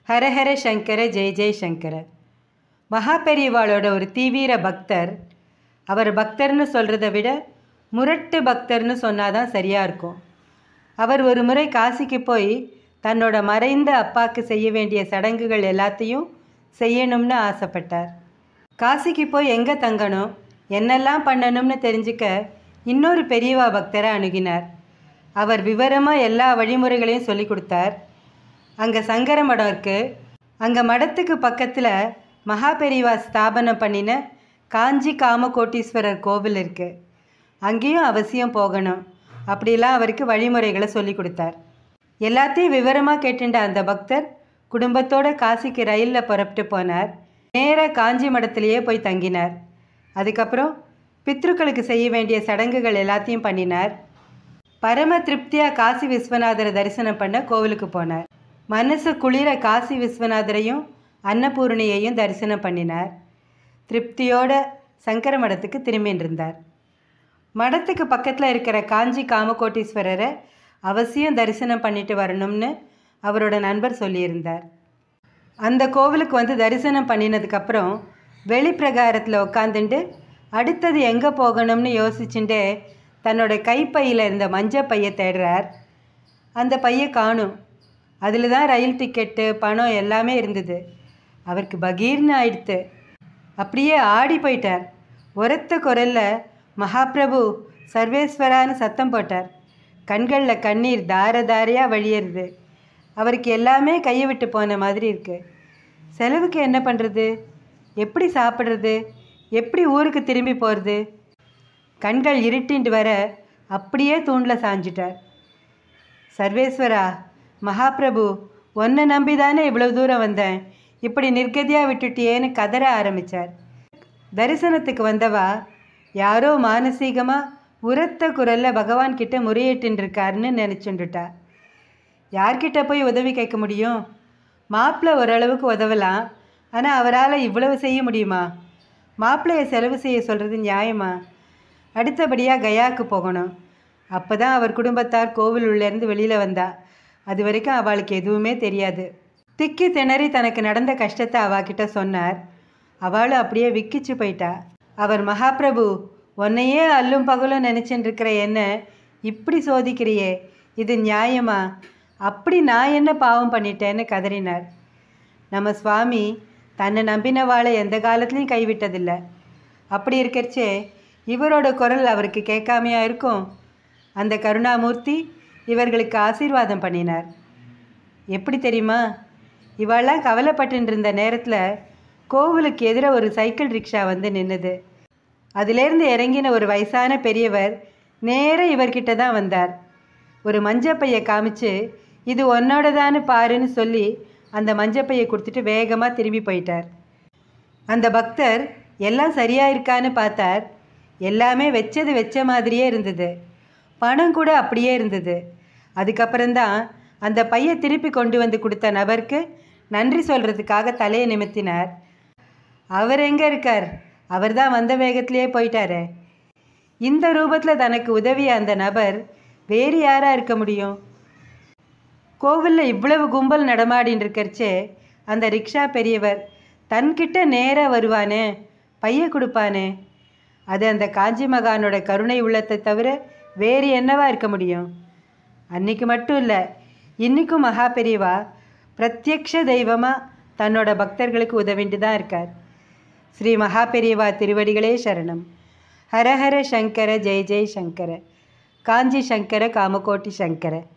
ஹரஹர சங்கர ஜெய ஜெய சங்கர மகாபெரிவாளோட ஒரு தீவிர பக்தர் அவர் பக்தர்னு சொல்கிறத விட முரட்டு பக்தர்னு சொன்னாதான் சரியாக இருக்கும் அவர் ஒரு முறை காசிக்கு போய் தன்னோட மறைந்த அப்பாவுக்கு செய்ய வேண்டிய சடங்குகள் எல்லாத்தையும் செய்யணும்னு ஆசைப்பட்டார் காசிக்கு போய் எங்கே தங்கணும் என்னெல்லாம் பண்ணணும்னு தெரிஞ்சுக்க இன்னொரு பெரியவா பக்தரை அணுகினார் அவர் விவரமாக எல்லா வழிமுறைகளையும் சொல்லி கொடுத்தார் அங்கே சங்கர மடம் இருக்குது அங்கே மடத்துக்கு பக்கத்தில் மகாபெரிவா ஸ்தாபனம் பண்ணின காஞ்சி காமகோட்டீஸ்வரர் கோவில் இருக்குது அங்கேயும் அவசியம் போகணும் அப்படிலாம் அவருக்கு வழிமுறைகளை சொல்லி கொடுத்தார் எல்லாத்தையும் விவரமாக கேட்டுண்ட அந்த பக்தர் குடும்பத்தோட காசிக்கு ரயிலில் புறப்பட்டு போனார் நேராக காஞ்சி மடத்திலேயே போய் தங்கினார் அதுக்கப்புறம் பித்ருக்களுக்கு செய்ய வேண்டிய சடங்குகள் எல்லாத்தையும் பண்ணினார் பரம திருப்தியாக காசி விஸ்வநாதரை தரிசனம் பண்ண கோவிலுக்கு போனார் மனசு குளிர காசி விஸ்வநாதரையும் அன்னபூரணியையும் தரிசனம் பண்ணினார் திருப்தியோட சங்கர மடத்துக்கு திரும்பின்னு இருந்தார் மடத்துக்கு பக்கத்தில் இருக்கிற காஞ்சி காமகோட்டீஸ்வரரை அவசியம் தரிசனம் பண்ணிட்டு வரணும்னு அவரோட நண்பர் சொல்லியிருந்தார் அந்த கோவிலுக்கு வந்து தரிசனம் பண்ணினதுக்கப்புறம் வெளிப்பிரகாரத்தில் உட்காந்துட்டு அடுத்தது எங்கே போகணும்னு யோசிச்சுட்டு தன்னோட கைப்பையில் இருந்த மஞ்சள் பையை தேடுறார் அந்த பையை காணும் அதில் தான் ரயில் டிக்கெட்டு பணம் எல்லாமே இருந்தது அவருக்கு பகீர்னு ஆயிடுத்து அப்படியே ஆடி போயிட்டார் உரத்த குரல்ல மகாபிரபு சர்வேஸ்வரான்னு சத்தம் போட்டார் கண்களில் கண்ணீர் தார தாரையாக வழியறது அவருக்கு எல்லாமே கையை விட்டு போன மாதிரி இருக்கு செலவுக்கு என்ன பண்ணுறது எப்படி சாப்பிட்றது எப்படி ஊருக்கு திரும்பி போகிறது கண்கள் இருட்டிண்டு வர அப்படியே தூணில் சாஞ்சிட்டார் சர்வேஸ்வரா மகாபிரபு உன்னை நம்பி தானே இவ்வளோ தூரம் வந்தேன் இப்படி நிர்கதியாக விட்டுட்டியேன்னு கதற ஆரம்பித்தார் தரிசனத்துக்கு வந்தவா யாரோ மானசீகமாக உரத்த குரலில் பகவான் கிட்ட முறையிட்டு இருக்காருன்னு நினச்சுண்டுட்டா யார்கிட்ட போய் உதவி கேட்க முடியும் மாப்பிள்ளை ஓரளவுக்கு உதவலாம் ஆனால் அவரால் இவ்வளவு செய்ய முடியுமா மாப்பிள்ளையை செலவு செய்ய சொல்கிறது நியாயமா அடுத்தபடியாக கயாவுக்கு போகணும் அப்போ தான் அவர் குடும்பத்தார் கோவில் உள்ளேருந்து வெளியில் வந்தா அது வரைக்கும் அவளுக்கு எதுவுமே தெரியாது திக்கி திணறி தனக்கு நடந்த கஷ்டத்தை அவகிட்ட சொன்னார் அவளும் அப்படியே விக்கிச்சு போயிட்டா அவர் மகாபிரபு உன்னையே அல்லும் பகலும் நினச்சிட்டு இருக்கிற என்ன இப்படி சோதிக்கிறியே இது நியாயமா அப்படி நான் என்ன பாவம் பண்ணிட்டேன்னு கதறினார் நம்ம சுவாமி தன்னை நம்பினவாளை எந்த காலத்துலேயும் கைவிட்டதில்லை அப்படி இருக்கறச்சே இவரோட குரல் அவருக்கு கேட்காமையா இருக்கும் அந்த கருணாமூர்த்தி இவர்களுக்கு ஆசீர்வாதம் பண்ணினார் எப்படி தெரியுமா இவெல்லாம் கவலைப்பட்டு இருந்த நேரத்தில் கோவிலுக்கு எதிர ஒரு சைக்கிள் ரிக்ஷா வந்து நின்றுது அதிலேருந்து இறங்கின ஒரு வயசான பெரியவர் நேராக இவர்கிட்ட தான் வந்தார் ஒரு மஞ்சப்பையை காமிச்சு இது உன்னோடதான்னு பாருன்னு சொல்லி அந்த மஞ்சப்பையை கொடுத்துட்டு வேகமாக திரும்பி போயிட்டார் அந்த பக்தர் எல்லாம் சரியாக இருக்கான்னு பார்த்தார் எல்லாமே வச்சது வச்ச மாதிரியே இருந்தது பணம் கூட அப்படியே இருந்தது அதுக்கப்புறம்தான் அந்த பையை திருப்பி கொண்டு வந்து கொடுத்த நபருக்கு நன்றி சொல்கிறதுக்காக தலையை நிமித்தினார் அவர் எங்கே இருக்கார் அவர் தான் வந்த வேகத்திலேயே போயிட்டாரே இந்த ரூபத்தில் தனக்கு உதவிய அந்த நபர் வேறு யாராக இருக்க முடியும் கோவிலில் இவ்வளவு கும்பல் நடமாடின்னு இருக்கறச்சே அந்த ரிக்ஷா பெரியவர் தன்கிட்ட நேராக வருவானே பைய கொடுப்பானே அது அந்த காஞ்சி மகானோட கருணை உள்ளத்தை தவிர வேறு என்னவா இருக்க முடியும் அன்னைக்கு மட்டும் இல்லை இன்றைக்கும் மகா பெரியவா பிரத்யக்ஷ தெய்வமாக தன்னோட பக்தர்களுக்கு உதவிட்டு தான் இருக்கார் ஸ்ரீ மகா பெரியவா திருவடிகளே சரணம் ஹரஹர சங்கர ஜெய ஜெய சங்கர காஞ்சி சங்கர காமகோட்டி சங்கர